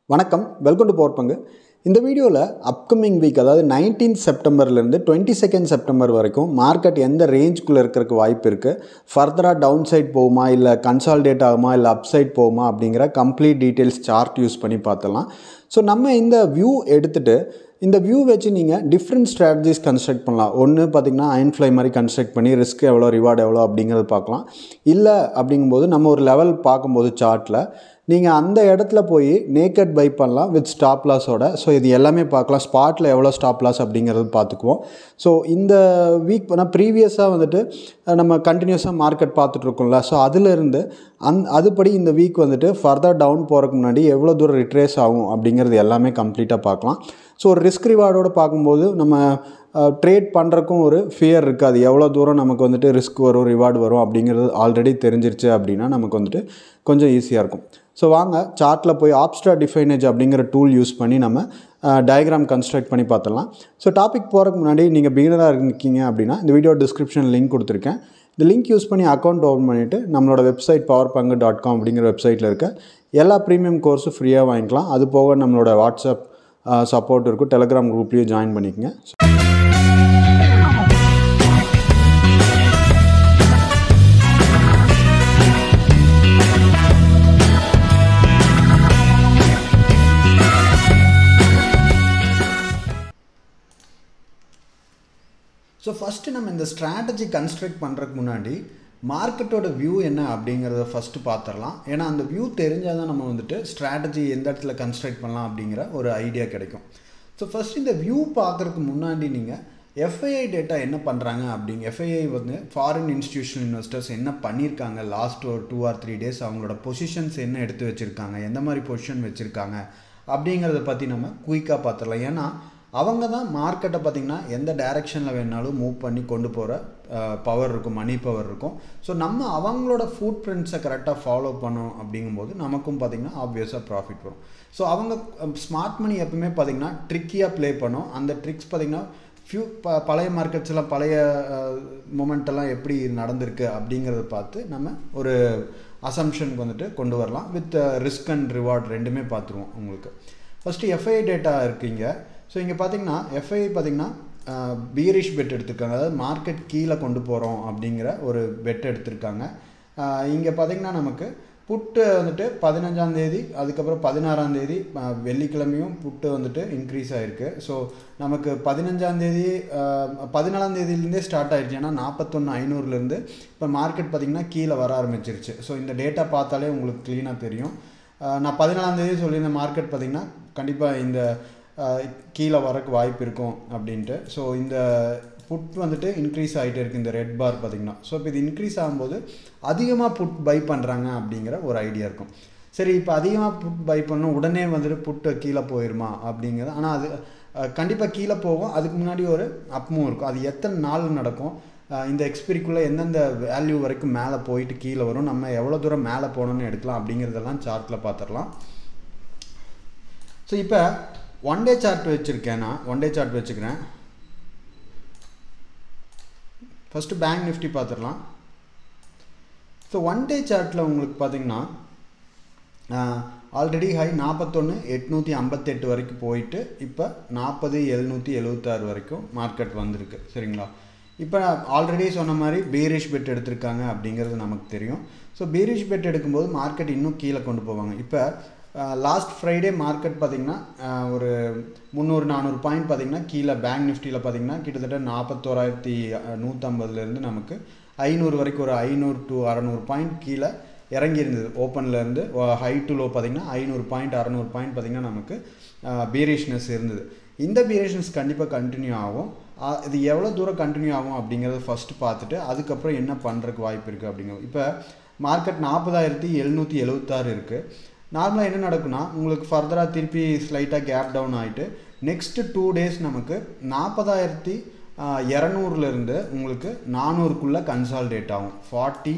வணக்கம் welcome to power பங்கு இந்த வீடியோவில் அப்கமிங் வீக் அதாவது நைன்டீன்த் செப்டம்பர்லேருந்து டுவெண்ட்டி செகண்ட் செப்டம்பர் வரைக்கும் மார்க்கெட் எந்த ரேஞ்சுக்குள்ளே இருக்கிறதுக்கு வாய்ப்பு இருக்குது ஃபர்தராக டவுன் சைட் போகுமா இல்லை கன்சால்டேட் ஆகுமா இல்லை அப் சைட் போகுமா அப்படிங்கிற கம்ப்ளீட் டீட்டெயில்ஸ் சார்ட் யூஸ் பண்ணி பார்த்துலாம் ஸோ நம்ம இந்த வியூ எடுத்துகிட்டு இந்த வியூ வச்சு நீங்கள் டிஃப்ரெண்ட் ஸ்ட்ராட்டஜிஸ் கன்ஸ்ட்ரக்ட் பண்ணலாம் ஒன்று பார்த்தீங்கன்னா அயன் ஃப்ளை மாதிரி கன்ஸ்ட்ரக்ட் பண்ணி ரிஸ்க் எவ்வளோ ரிவார்டு எவ்வளோ அப்படிங்கிறது பார்க்கலாம் இல்லை அப்படிங்கும்போது நம்ம ஒரு லெவல் பார்க்கும்போது சார்ட்டில் நீங்கள் அந்த இடத்துல போய் நேக்கட் பை பண்ணலாம் வித் ஸ்டாப் லாஸோட ஸோ இது எல்லாமே பார்க்கலாம் ஸ்பாட்டில் எவ்வளோ ஸ்டாப் லாஸ் அப்படிங்கிறது பார்த்துக்குவோம் ஸோ இந்த வீக் பண்ணால் ப்ரீவியஸாக வந்துட்டு நம்ம கண்டினியூஸாக மார்க்கெட் பார்த்துட்ருக்கோம்ல ஸோ அதிலிருந்து அந் அதுபடி இந்த வீக் வந்துட்டு ஃபர்தர் டவுன் போகிறதுக்கு முன்னாடி எவ்வளோ தூரம் ரிட்ரேஸ் ஆகும் அப்படிங்கிறது எல்லாமே கம்ப்ளீட்டாக பார்க்கலாம் ஸோ ஒரு ரிஸ்க் ரிவார்டோடு பார்க்கும்போது நம்ம ட்ரேட் பண்ணுறக்கும் ஒரு ஃபியர் இருக்காது எவ்வளோ தூரம் நமக்கு வந்துட்டு ரிஸ்க் வரும் ரிவார்டு வரும் அப்படிங்கிறது ஆல்ரெடி தெரிஞ்சிருச்சு அப்படின்னா நமக்கு வந்துட்டு கொஞ்சம் ஈஸியாக இருக்கும் ஸோ வாங்க சார்ட்டில் போய் ஆப்ஸ்ட்ரா டிஃபைனேஜ் அப்படிங்கிற டூல் யூஸ் பண்ணி நம்ம டயக்ராம் கன்ஸ்ட்ரக்ட் பண்ணி பார்த்துடலாம் ஸோ டாபிக் போகிறதுக்கு முன்னாடி நீங்கள் பிகினராக இருக்கீங்க அப்படின்னா இந்த வீடியோ டிஸ்கிரிப்ஷன் லிங்க் கொடுத்துருக்கேன் இந்த லிங்க் யூஸ் பண்ணி அக்கௌண்ட் ஓப்பன் பண்ணிவிட்டு நம்மளோட வெப்சைட் பவர் பங்கு டாட் காம் அப்படிங்கிற வெப்சைட்டில் இருக்க எல்லா ப்ரீமியம் கோர்ஸும் ஃப்ரீயாக வாங்கிக்கலாம் அது போக நம்மளோட வாட்ஸ்அப் சப்போர்ட் இருக்கும் டெலிகிராம் குரூப்லேயும் ஜாயின் பண்ணிக்கங்க ஸோ ஃபஸ்ட்டு நம்ம இந்த ஸ்ட்ராட்டஜி கன்ஸ்ட்ரக்ட் பண்ணுறதுக்கு முன்னாடி மார்க்கெட்டோட வியூ என்ன அப்படிங்கிறத ஃபஸ்ட்டு பார்த்துடலாம் ஏன்னா அந்த வியூ தெரிஞ்சால் தான் நம்ம வந்துட்டு ஸ்ட்ராட்டஜி எந்த இடத்துல கன்ஸ்ட்ரக்ட் பண்ணலாம் அப்படிங்கிற ஒரு ஐடியா கிடைக்கும் ஸோ ஃபஸ்ட் இந்த வியூ பார்க்குறதுக்கு முன்னாடி நீங்கள் எஃப்ஐஐ டேட்டா என்ன பண்ணுறாங்க அப்படிங்க எஃப்ஐஐ வந்து ஃபாரின் இன்ஸ்டியூஷனல் இன்வெஸ்டர்ஸ் என்ன பண்ணியிருக்காங்க லாஸ்ட் ஒரு டூ ஆர் த்ரீ டேஸ் அவங்களோட பொசிஷன்ஸ் என்ன எடுத்து வச்சுருக்காங்க எந்த மாதிரி பொசிஷன் வச்சுருக்காங்க அப்படிங்கிறத பற்றி நம்ம குயிக்காக பார்த்துடலாம் ஏன்னா அவங்க தான் மார்க்கெட்டை பார்த்திங்கன்னா எந்த டைரெக்ஷனில் வேணாலும் மூவ் பண்ணி கொண்டு போகிற பவர் இருக்கும் மணி பவர் இருக்கும் ஸோ நம்ம அவங்களோட ஃபுட் பிரிண்ட்ஸை கரெக்டாக ஃபாலோ பண்ணோம் அப்படிங்கும்போது நமக்கும் பார்த்திங்கன்னா ஆப்வியஸாக ப்ராஃபிட் வரும் ஸோ அவங்க ஸ்மார்ட் மணி எப்பவுமே பார்த்திங்கன்னா ட்ரிக்கியாக ப்ளே பண்ணும் அந்த ட்ரிக்ஸ் பார்த்திங்கன்னா ஃபியூ ப பழைய மார்க்கெட்ஸ்லாம் பழைய மூமெண்ட்டெல்லாம் எப்படி நடந்திருக்கு அப்படிங்கிறத பார்த்து நம்ம ஒரு அசம்ஷனுக்கு வந்துட்டு கொண்டு வரலாம் வித் ரிஸ்க் அண்ட் ரிவார்ட் ரெண்டுமே பார்த்துருவோம் உங்களுக்கு ஃபஸ்ட்டு எஃப்ஐ டேட்டா இருக்கீங்க ஸோ இங்கே பார்த்தீங்கன்னா எஃப்ஐ பார்த்தீங்கன்னா பீரிஷ் பெட் எடுத்திருக்காங்க அதாவது மார்க்கெட் கீழே கொண்டு போகிறோம் அப்படிங்கிற ஒரு பெட் எடுத்திருக்காங்க இங்கே பார்த்தீங்கன்னா நமக்கு புட்டு வந்துட்டு பதினஞ்சாம் தேதி அதுக்கப்புறம் பதினாறாம் தேதி வெள்ளிக்கிழமையும் புட்டு வந்துட்டு இன்க்ரீஸ் ஆகிருக்கு ஸோ நமக்கு பதினஞ்சாம் தேதி பதினாலாம் தேதியிலேருந்தே ஸ்டார்ட் ஆயிடுச்சு ஏன்னா நாற்பத்தொன்று ஐநூறுலேருந்து இப்போ மார்க்கெட் பார்த்திங்கன்னா கீழே வர ஆரம்பிச்சிருச்சு ஸோ இந்த டேட்டா பார்த்தாலே உங்களுக்கு க்ளீனாக தெரியும் நான் பதினாலாம் தேதி சொல்லியிருந்த மார்க்கெட் பார்த்திங்கன்னா கண்டிப்பாக இந்த கீழே வரக்கு வாய்ப்பு இருக்கும் அப்படின்ட்டு ஸோ இந்த புட் வந்துட்டு இன்க்ரீஸ் ஆகிட்டே இருக்குது இந்த ரெட் பார் பார்த்திங்கன்னா ஸோ இப்போ இது இன்க்ரீஸ் ஆகும்போது அதிகமாக புட் பை பண்ணுறாங்க அப்படிங்கிற ஒரு ஐடியா இருக்கும் சரி இப்போ அதிகமாக புட் பை பண்ணணும் உடனே வந்துட்டு புட்டு கீழே போயிடுமா அப்படிங்கிறது ஆனால் அது கண்டிப்பாக கீழே போகும் அதுக்கு முன்னாடி ஒரு அப்மும் இருக்கும் அது எத்தனை நாள் நடக்கும் இந்த எக்ஸ்பிரிக்குள்ளே எந்தெந்த வேல்யூ வரைக்கும் மேலே போயிட்டு கீழே வரும் நம்ம எவ்வளோ தூரம் மேலே போகணுன்னு எடுக்கலாம் அப்படிங்கிறதெல்லாம் சார்ட்டில் பார்த்துடலாம் ஸோ இப்போ ஒன் டே சார்ட் வச்சுருக்கேன் நான் ஒன் டே சார்ட் வச்சுக்கிறேன் ஃபஸ்ட்டு பேங்க் நிஃப்டி பார்த்துடலாம் ஸோ ஒன் டே சார்ட்டில் உங்களுக்கு பார்த்தீங்கன்னா ஆல்ரெடி ஹை நாற்பத்தொன்று எட்நூற்றி ஐம்பத்தெட்டு வரைக்கும் போயிட்டு இப்போ நாற்பது எழுநூற்றி எழுபத்தாறு வரைக்கும் மார்க்கெட் வந்திருக்கு சரிங்களா இப்போ ஆல்ரெடி சொன்ன மாதிரி பீரிஷ் பெட் எடுத்திருக்காங்க அப்படிங்கிறது நமக்கு தெரியும் ஸோ பீரிஷ் பெட் எடுக்கும்போது மார்க்கெட் இன்னும் கீழே கொண்டு போவாங்க இப்போ லாஸ்ட் ஃப்ரைடே மார்க்கெட் பார்த்திங்கன்னா ஒரு முந்நூறு நானூறு பாயிண்ட் பார்த்திங்கன்னா கீழே பேங்க் நிஃப்டியில் பார்த்திங்கன்னா கிட்டத்தட்ட நாற்பத்தோராயிரத்தி நூற்றம்பதுலேருந்து நமக்கு ஐநூறு வரைக்கும் ஒரு ஐநூறு டு அறநூறு பாயிண்ட் கீழே இறங்கி இருந்தது ஓப்பன்லேருந்து ஹை டு லோ பார்த்திங்கன்னா ஐநூறு பாயிண்ட் அறநூறு பாயிண்ட் பார்த்திங்கன்னா நமக்கு பீரிஷ்னஸ் இருந்தது இந்த பீரிஷ்னஸ் கண்டிப்பாக கண்டினியூ ஆகும் இது எவ்வளோ தூரம் கண்டினியூ ஆகும் அப்படிங்கிறத ஃபஸ்ட்டு பார்த்துட்டு அதுக்கப்புறம் என்ன பண்ணுறதுக்கு வாய்ப்பு இருக்குது அப்படிங்கிறது இப்போ மார்க்கெட் நாற்பதாயிரத்தி எழுநூற்றி எழுபத்தாறு இருக்குது நார்மலாக என்ன நடக்குன்னா உங்களுக்கு ஃபர்தராக திருப்பி ஸ்லைட்டாக கேப் டவுன் ஆகிட்டு நெக்ஸ்ட்டு டூ டேஸ் நமக்கு நாற்பதாயிரத்தி இரநூறுலேருந்து உங்களுக்கு நானூறுக்குள்ளே கன்சால்டேட் ஆகும் ஃபார்ட்டி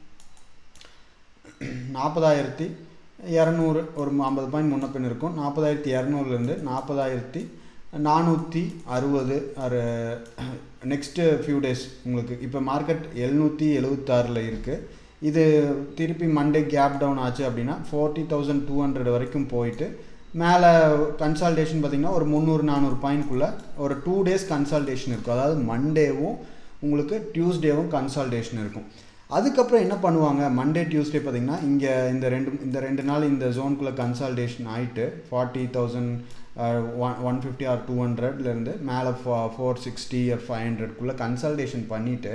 நாற்பதாயிரத்தி இரநூறு ஒரு ஐம்பது பாயிண்ட் முன்ன பின் இருக்கும் நாற்பதாயிரத்தி இரநூறுலேருந்து நாற்பதாயிரத்தி நானூற்றி அறுபது ஒரு நெக்ஸ்ட்டு ஃபியூ டேஸ் உங்களுக்கு இப்போ மார்க்கெட் எழுநூற்றி எழுபத்தாறில் இருக்குது இது திருப்பி மண்டே கேப் டவுன் ஆச்சு அப்படின்னா ஃபோர்ட்டி தௌசண்ட் டூ ஹண்ட்ரட் வரைக்கும் போயிட்டு மேலே கன்சால்டேஷன் பார்த்திங்கன்னா ஒரு முந்நூறு நானூறு பாயிண்ட்குள்ளே ஒரு டூ டேஸ் கன்சால்டேஷன் இருக்கும் அதாவது மண்டேவும் உங்களுக்கு டியூஸ்டேவும் கன்சால்டேஷன் இருக்கும் அதுக்கப்புறம் என்ன பண்ணுவாங்க மண்டே டியூஸ்டே பார்த்திங்கன்னா இங்கே இந்த ரெண்டு இந்த ரெண்டு நாள் இந்த ஜோனுக்குள்ளே கன்சால்டேஷன் ஆகிட்டு forty thousand one one fifty or two ஹண்ட்ரட்லேருந்து மேலே four four sixty or five ஹண்ட்ரட்குள்ளே கன்சல்டேஷன் பண்ணிவிட்டு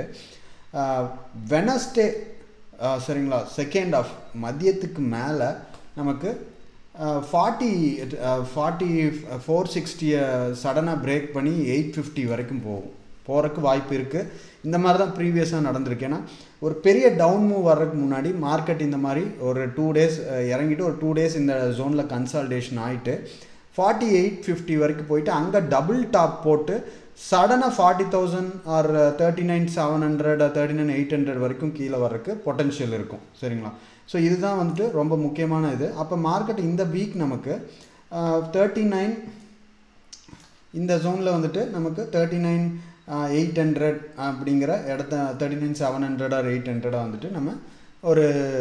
வெனஸ்டே சரிங்களா செகண்ட் ஆஃப் மதியத்துக்கு மேலே நமக்கு ஃபார்ட்டி ஃபார்ட்டி ஃபோர் சிக்ஸ்டியை சடனாக பிரேக் பண்ணி எயிட் ஃபிஃப்டி வரைக்கும் போகும் போகிறதுக்கு வாய்ப்பு இருக்குது இந்த மாதிரி தான் ப்ரீவியஸாக நடந்திருக்கு ஏன்னா ஒரு பெரிய டவுன் மூவ் வர்றதுக்கு முன்னாடி மார்க்கெட் இந்த மாதிரி ஒரு டூ டேஸ் இறங்கிட்டு ஒரு டூ டேஸ் இந்த ஜோனில் கன்சால்டேஷன் ஆகிட்டு ஃபார்ட்டி எயிட் ஃபிஃப்டி வரைக்கும் போயிட்டு அங்கே டபுள் டாப் போட்டு சடனாக forty thousand or thirty nine seven hundred thirty nine eight hundred வரைக்கும் கீழே வர்றதுக்கு பொட்டன்ஷியல் இருக்கும் சரிங்களா ஸோ இதுதான் வந்துட்டு ரொம்ப முக்கியமான இது அப்போ மார்க்கெட் இந்த வீக் நமக்கு தேர்ட்டி நைன் இந்த ஜோனில் வந்துட்டு நமக்கு தேர்ட்டி நைன் எயிட் ஹண்ட்ரட் அப்படிங்கிற இடத்த thirty nine seven hundred or eight ஹண்ட்ரடாக வந்துட்டு நம்ம ஒரு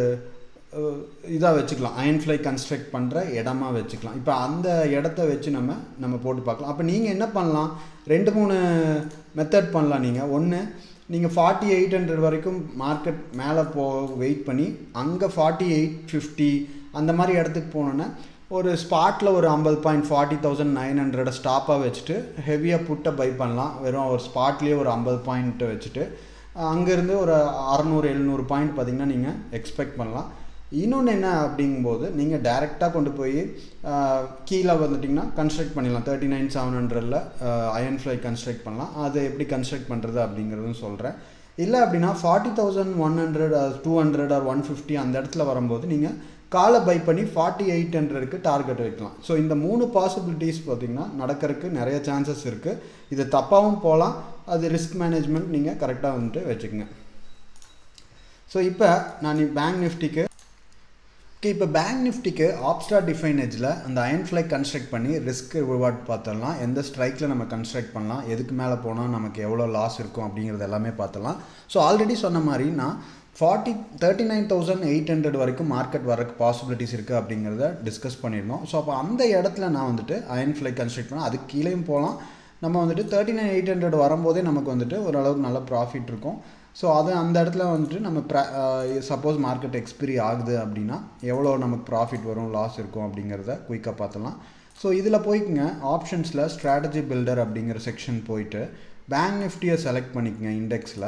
இதாக வச்சுக்கலாம் அயன் ஃப்ளை கன்ஸ்ட்ரக்ட் பண்ணுற இடமா வச்சுக்கலாம் இப்போ அந்த இடத்த வச்சு நம்ம நம்ம போட்டு பார்க்கலாம் அப்போ நீங்கள் என்ன பண்ணலாம் ரெண்டு மூணு மெத்தட் பண்ணலாம் நீங்கள் ஒன்று நீங்கள் ஃபார்ட்டி எயிட் ஹண்ட்ரட் வரைக்கும் மார்க்கெட் மேலே போ வெயிட் பண்ணி அங்கே ஃபார்ட்டி எயிட் ஃபிஃப்டி அந்த மாதிரி இடத்துக்கு போனோன்னே ஒரு ஸ்பாட்டில் ஒரு ஐம்பது பாயிண்ட் ஃபார்ட்டி தௌசண்ட் நைன் ஹண்ட்ரடை ஸ்டாப்பாக வச்சுட்டு ஹெவியாக புட்டை பை பண்ணலாம் வெறும் ஒரு ஸ்பாட்லேயே ஒரு ஐம்பது பாயிண்ட்டை வச்சுட்டு அங்கேருந்து ஒரு அறநூறு எழுநூறு பாயிண்ட் பார்த்திங்கன்னா நீங்கள் எக்ஸ்பெக்ட் பண்ணலாம் இன்னொன்று என்ன அப்படிங்கும்போது நீங்கள் டைரெக்டாக கொண்டு போய் கீழே வந்துட்டிங்கன்னா கன்ஸ்ட்ரக்ட் பண்ணிடலாம் தேர்ட்டி நைன் செவன் ஹண்ட்ரடில் அயன் ஃப்ளை கன்ஸ்ட்ரக்ட் பண்ணலாம் அதை எப்படி கன்ஸ்ட்ரக்ட் பண்ணுறது அப்படிங்கிறதும் சொல்கிறேன் இல்லை அப்படின்னா forty thousand one hundred two hundred or one fifty அந்த இடத்துல வரும்போது நீங்கள் காலை பை பண்ணி ஃபார்ட்டி எயிட் ஹண்ட்ரடுக்கு டார்கெட் வைக்கலாம் ஸோ இந்த மூணு பாசிபிலிட்டிஸ் பார்த்திங்கன்னா நடக்கிறதுக்கு நிறைய சான்சஸ் இருக்குது இது தப்பாகவும் போகலாம் அது ரிஸ்க் மேனேஜ்மெண்ட் நீங்கள் கரெக்டாக வந்துட்டு வச்சுக்கோங்க ஸோ இப்போ நான் பேங்க் நிஃப்டிக்கு ஓகே இப்போ பேங்க் நிஃப்டிக்கு ஆப்ஸ்டா டிஃபைன் எஜ்ஜில் அந்த அயன் ஃப்ளை கன்ஸ்ட்ரக்ட் பண்ணி ரிஸ்க் ரிவார்ட் பார்த்துடலாம் எந்த ஸ்ட்ரைக்கில் நம்ம கன்ஸ்ட்ரக்ட் பண்ணலாம் எதுக்கு மேலே போனால் நமக்கு எவ்வளோ லாஸ் இருக்கும் அப்படிங்கிறது எல்லாமே பார்த்துடலாம் ஸோ ஆல்ரெடி சொன்ன மாதிரி நான் forty thirty nine thousand eight hundred வரைக்கும் மார்க்கெட் வரக்கு பாசிபிலிட்டிஸ் இருக்குது அப்படிங்கிறத டிஸ்கஸ் பண்ணியிருந்தோம் ஸோ அப்போ அந்த இடத்துல நான் வந்துட்டு அயன் ஃப்ளை கன்ஸ்ட்ரக்ட் பண்ணால் அதுக்கு கீழேயும் போகலாம் நம்ம வந்துட்டு தேர்ட்டி நைன் எயிட் ஹண்ட்ரட் வரும்போதே நமக்கு வந்துட்டு ஓரளவுக்கு நல்ல ப்ராஃபிட் இருக்கும் ஸோ அது அந்த இடத்துல வந்துட்டு நம்ம ப்ரா சப்போஸ் மார்க்கெட் எக்ஸ்பிரி ஆகுது அப்படின்னா எவ்வளோ நமக்கு ப்ராஃபிட் வரும் லாஸ் இருக்கும் அப்படிங்கிறத குயிக்காக பார்த்துலாம் ஸோ இதில் போய்க்குங்க ஆப்ஷன்ஸில் ஸ்ட்ராட்டஜி பில்டர் அப்படிங்கிற செக்ஷன் போயிட்டு பேங்க் நிஃப்டியை செலக்ட் பண்ணிக்கங்க இண்டெக்ஸில்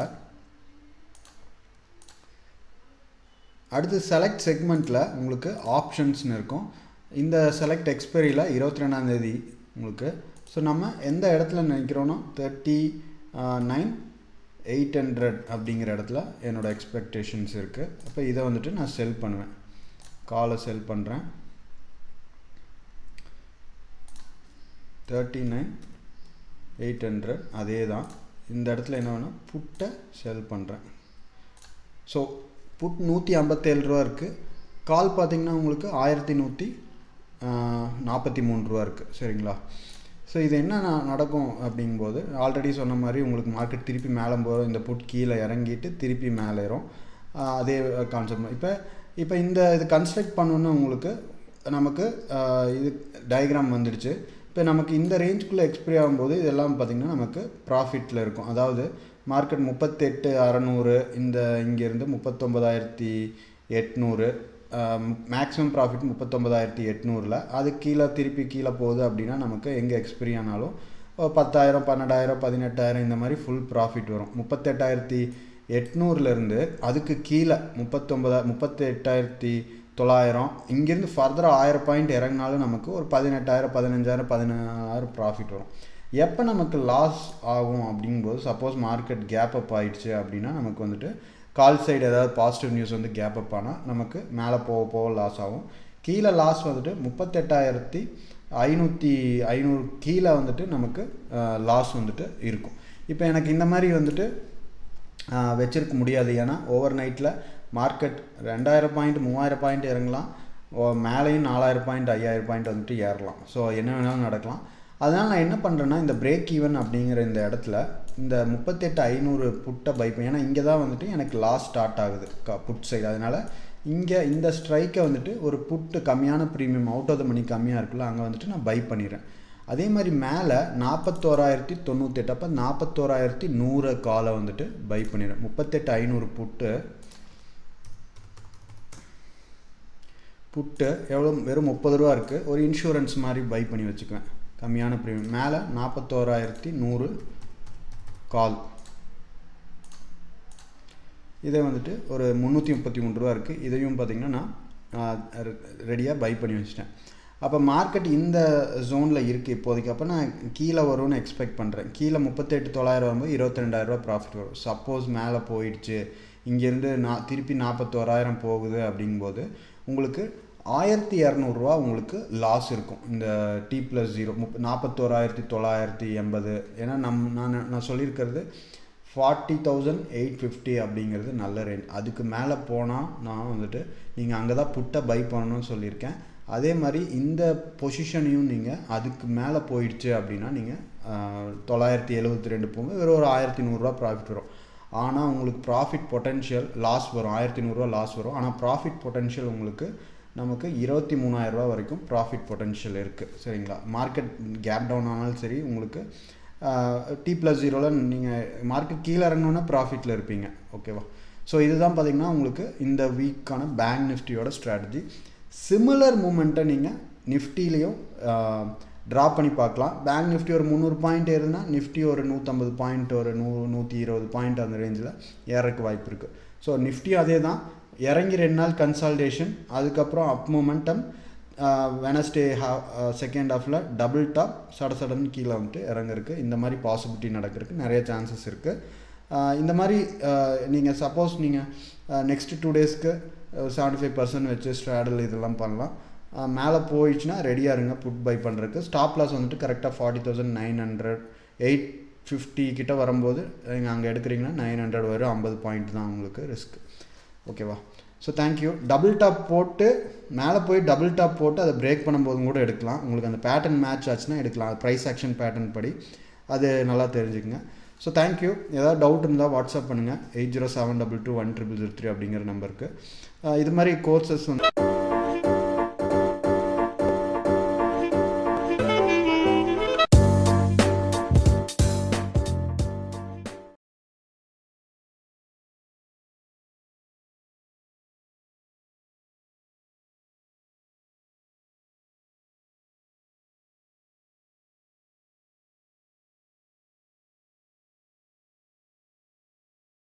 அடுத்து செலக்ட் செக்மெண்ட்டில் உங்களுக்கு ஆப்ஷன்ஸ்னு இருக்கும் இந்த செலக்ட் எக்ஸ்பைரியில் இருபத்தி ரெண்டாந்தேதி உங்களுக்கு ஸோ நம்ம எந்த இடத்துல நினைக்கிறோன்னா தேர்ட்டி நைன் எயிட் ஹண்ட்ரட் அப்படிங்கிற இடத்துல என்னோடய எக்ஸ்பெக்டேஷன்ஸ் இருக்குது அப்போ இதை வந்துட்டு நான் செல் பண்ணுவேன் காலை செல் பண்ணுறேன் தேர்ட்டி நைன் எயிட் ஹண்ட்ரட் அதே தான் இந்த இடத்துல என்ன வேணும் புட்டை செல் பண்ணுறேன் ஸோ புட் நூற்றி ஐம்பத்தேழு ரூபா இருக்குது கால் பார்த்திங்கன்னா உங்களுக்கு ஆயிரத்தி நூற்றி நாற்பத்தி மூணு ரூபா இருக்குது சரிங்களா ஸோ இது என்ன நடக்கும் அப்படிங்கும்போது ஆல்ரெடி சொன்ன மாதிரி உங்களுக்கு மார்க்கெட் திருப்பி மேலே போகிறோம் இந்த புட் கீழே இறங்கிட்டு திருப்பி மேலே ஏறும் அதே கான்செப்ட் இப்போ இப்போ இந்த இது கன்ஸ்ட்ரக்ட் பண்ணணுன்னு உங்களுக்கு நமக்கு இது டயக்ராம் வந்துடுச்சு இப்போ நமக்கு இந்த ரேஞ்சுக்குள்ளே எக்ஸ்பிரி ஆகும்போது இதெல்லாம் பார்த்திங்கன்னா நமக்கு ப்ராஃபிட்டில் இருக்கும் அதாவது மார்க்கெட் முப்பத்தெட்டு அறநூறு இந்த இங்கேருந்து முப்பத்தொம்பதாயிரத்தி எட்நூறு மேக்ஸிமம் ப்ராஃபிட் முப்பத்தொம்பதாயிரத்தி எட்நூறில் அது கீழே திருப்பி கீழே போகுது அப்படின்னா நமக்கு எங்கே எக்ஸ்பிரி ஆனாலும் பத்தாயிரம் பன்னெண்டாயிரம் பதினெட்டாயிரம் இந்த மாதிரி ஃபுல் ப்ராஃபிட் வரும் முப்பத்தெட்டாயிரத்தி எட்நூறுலேருந்து அதுக்கு கீழே முப்பத்தொம்பதா முப்பத்தெட்டாயிரத்தி தொள்ளாயிரம் இங்கேருந்து ஃபர்தராக ஆயிரம் பாயிண்ட் இறங்கினாலும் நமக்கு ஒரு பதினெட்டாயிரம் பதினஞ்சாயிரம் பதினாயிரம் ப்ராஃபிட் வரும் எப்போ நமக்கு லாஸ் ஆகும் அப்படிங்கும்போது சப்போஸ் மார்க்கெட் கேப் அப் ஆயிடுச்சு அப்படின்னா நமக்கு வந்துட்டு கால் சைடு ஏதாவது பாசிட்டிவ் நியூஸ் வந்து கேப் அப் ஆனால் நமக்கு மேலே போக போக லாஸ் ஆகும் கீழே லாஸ் வந்துட்டு முப்பத்தெட்டாயிரத்தி ஐநூற்றி ஐநூறு கீழே வந்துட்டு நமக்கு லாஸ் வந்துட்டு இருக்கும் இப்போ எனக்கு இந்த மாதிரி வந்துட்டு வச்சிருக்க முடியாது ஏன்னா ஓவர் நைட்டில் மார்க்கெட் ரெண்டாயிரம் பாயிண்ட் மூவாயிரம் பாயிண்ட் இறங்கலாம் மேலேயும் நாலாயிரம் பாயிண்ட் ஐயாயிரம் பாயிண்ட் வந்துட்டு ஏறலாம் ஸோ என்ன வேணாலும் நடக்கலாம் அதனால் நான் என்ன பண்ணுறேன்னா இந்த பிரேக் ஈவன் அப்படிங்கிற இந்த இடத்துல இந்த முப்பத்தெட்டு ஐநூறு புட்டை பை ஏன்னா இங்கே தான் வந்துட்டு எனக்கு லாஸ் ஸ்டார்ட் ஆகுது க புட் சைடு அதனால் இங்கே இந்த ஸ்ட்ரைக்கை வந்துட்டு ஒரு புட்டு கம்மியான premium out of the money கம்மியாக இருக்குல்ல அங்கே வந்துட்டு நான் பை பண்ணிடுறேன் அதே மாதிரி மேலே நாற்பத்தோராயிரத்தி தொண்ணூத்தெட்டு அப்போ நாற்பத்தோராயிரத்தி நூறு காலை வந்துட்டு பை பண்ணிடுறேன் முப்பத்தெட்டு ஐநூறு புட்டு புட்டு எவ்வளோ வெறும் முப்பது ரூபா இருக்குது ஒரு இன்சூரன்ஸ் மாதிரி பை பண்ணி வச்சுக்குவேன் கம்மியான ப்ரீமியம் மேலே நாற்பத்தோராயிரத்தி நூறு கால் இதை வந்துட்டு ஒரு முந்நூற்றி முப்பத்தி மூணு ரூபா இருக்குது இதையும் பார்த்திங்கன்னா நான் ரெடியாக பை பண்ணி வச்சிட்டேன் அப்போ மார்க்கெட் இந்த ஜோனில் இருக்குது இப்போதைக்கு அப்போ நான் கீழே வரும்னு எக்ஸ்பெக்ட் பண்ணுறேன் கீழே முப்பத்தெட்டு தொள்ளாயிரம் வரும்போது இருபத்தி ரெண்டாயிரரூபா ப்ராஃபிட் வரும் சப்போஸ் மேலே போயிடுச்சு இங்கேருந்து நான் திருப்பி நாற்பத்தோராயிரம் போகுது அப்படிங்கும்போது உங்களுக்கு ஆயிரத்தி இரநூறுவா உங்களுக்கு லாஸ் இருக்கும் இந்த டி ப்ளஸ் ஜீரோ முப் நாற்பத்தோராயிரத்தி தொள்ளாயிரத்தி எண்பது ஏன்னா நம் நான் நான் சொல்லியிருக்கிறது ஃபார்ட்டி தௌசண்ட் எயிட் ஃபிஃப்டி அப்படிங்கிறது நல்ல ரேஞ்ச் அதுக்கு மேலே போனால் நான் வந்துட்டு நீங்கள் அங்கே தான் புட்டை பை பண்ணணும்னு சொல்லியிருக்கேன் அதே மாதிரி இந்த பொசிஷனையும் நீங்கள் அதுக்கு மேலே போயிடுச்சு அப்படின்னா நீங்கள் தொள்ளாயிரத்தி எழுபத்தி ரெண்டு போங்க வெறும் ஒரு ஆயிரத்தி நூறுரூவா ப்ராஃபிட் வரும் ஆனால் உங்களுக்கு ப்ராஃபிட் பொட்டென்ஷியல் லாஸ் வரும் ஆயிரத்தி நூறுரூவா லாஸ் வரும் ஆனால் ப்ராஃபிட் பொட்டென்ஷியல் உங்களுக்கு நமக்கு இருபத்தி மூணாயிரரூவா வரைக்கும் ப்ராஃபிட் பொட்டென்ஷியல் இருக்குது சரிங்களா மார்க்கெட் கேப் டவுன் ஆனாலும் சரி உங்களுக்கு டி ப்ளஸ் ஜீரோவில் நீங்கள் மார்க்கெட் கீழே இறங்கினோன்னா ப்ராஃபிட்டில் இருப்பீங்க ஓகேவா ஸோ இதுதான் பார்த்திங்கன்னா உங்களுக்கு இந்த வீக்கான பேங்க் நிஃப்டியோட ஸ்ட்ராட்டஜி சிமிலர் மூமெண்ட்டை நீங்கள் நிஃப்டிலையும் ட்ரா பண்ணி பார்க்கலாம் பேங்க் நிஃப்டி ஒரு முந்நூறு பாயிண்ட் ஏறுதுன்னா நிஃப்டி ஒரு நூற்றம்பது பாயிண்ட் ஒரு நூ நூற்றி இருபது பாயிண்ட் அந்த ரேஞ்சில் ஏறக்கு வாய்ப்பு இருக்குது ஸோ நிஃப்டி அதே தான் இறங்கி ரெண்டு நாள் கன்சால்டேஷன் அதுக்கப்புறம் அப் மூமெண்டம் வெனஸ்டே ஹா செகண்ட் ஹாஃபில் டபுள் டாப் சட சடன்னு கீழே வந்துட்டு இறங்குறக்கு இந்த மாதிரி பாசிபிலிட்டி நடக்கிறதுக்கு நிறைய சான்சஸ் இருக்குது இந்த மாதிரி நீங்கள் சப்போஸ் நீங்கள் நெக்ஸ்ட் டூ டேஸ்க்கு செவன்ட்டி ஃபைவ் பர்சன்ட் வச்சு ஸ்ட்ராடல் இதெல்லாம் பண்ணலாம் மேலே போயிடுச்சுன்னா ரெடியாக இருங்க புட் பை பண்ணுறதுக்கு ஸ்டாப் லாஸ் வந்துட்டு கரெக்டாக forty thousand nine hundred eight fifty கிட்ட வரும்போது நீங்கள் அங்கே எடுக்கிறீங்கன்னா நைன் ஹண்ட்ரட் வரும் ஐம்பது பாயிண்ட் தான் உங்களுக்கு ரிஸ்க் ஓகேவா ஸோ தேங்க்யூ டபுள் டாப் போட்டு மேலே போய் டபுள் டாப் போட்டு அதை பிரேக் பண்ணும்போதும் கூட எடுக்கலாம் உங்களுக்கு அந்த பேட்டர்ன் மேட்ச் ஆச்சுன்னா எடுக்கலாம் ப்ரைஸ் ஆக்ஷன் பேட்டர்ன் படி அது நல்லா தெரிஞ்சுக்குங்க ஸோ தேங்க்யூ ஏதாவது டவுட் இருந்தால் வாட்ஸ்அப் பண்ணுங்கள் eight zero seven double two one triple zero three அப்படிங்கிற நம்பருக்கு இது மாதிரி கோர்சஸ் வந்து